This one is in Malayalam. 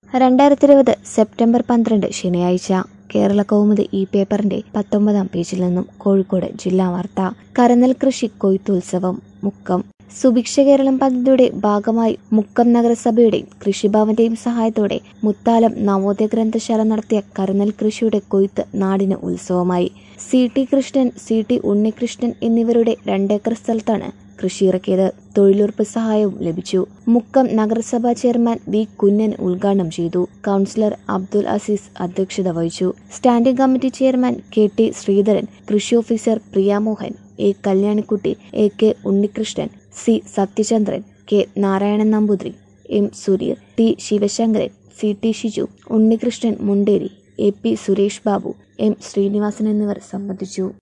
രണ്ടായിരത്തി ഇരുപത് സെപ്റ്റംബർ പന്ത്രണ്ട് ശനിയാഴ്ച കേരള കൗമുദി ഈ പേപ്പറിന്റെ പത്തൊമ്പതാം പേജിൽ നിന്നും കോഴിക്കോട് ജില്ലാ വാർത്ത കരനെൽ കൃഷി കൊയ്ത്തുത്സവം മുക്കം സുഭിക്ഷ കേരളം പദ്ധതിയുടെ ഭാഗമായി മുക്കം നഗരസഭയുടെയും കൃഷിഭവന്റെയും സഹായത്തോടെ മുത്താലം നവോദയ ഗ്രന്ഥശാല നടത്തിയ കരനെൽ കൃഷിയുടെ കൊയ്ത്ത് നാടിന് ഉത്സവമായി C T Krishnan C T Unnikrishnan എന്നിവരുടെ രണ്ടേക്കർ സ്ഥലത്താണ് കൃഷി ഇറക്കിയത് തൊഴിലുറപ്പ് സഹായവും ലഭിച്ചു മുക്കം നഗരസഭാ ചെയർമാൻ വി കുഞ്ഞൻ ഉദ്ഘാടനം ചെയ്തു കൗൺസിലർ അബ്ദുൽ അസീസ് അധ്യക്ഷത വഹിച്ചു standing committee chairman K T Sreedharan കൃഷി officer Priyamohan A Kalyanikutty A K Unnikrishnan C Sathyachandran K Narayanan Namboothiri M Sudheer T Sivasankaran C T Shiju Unnikrishnan Munderi A P Suresh Babu M Sreenivasan എന്നിവർ സംബന്ധിച്ചു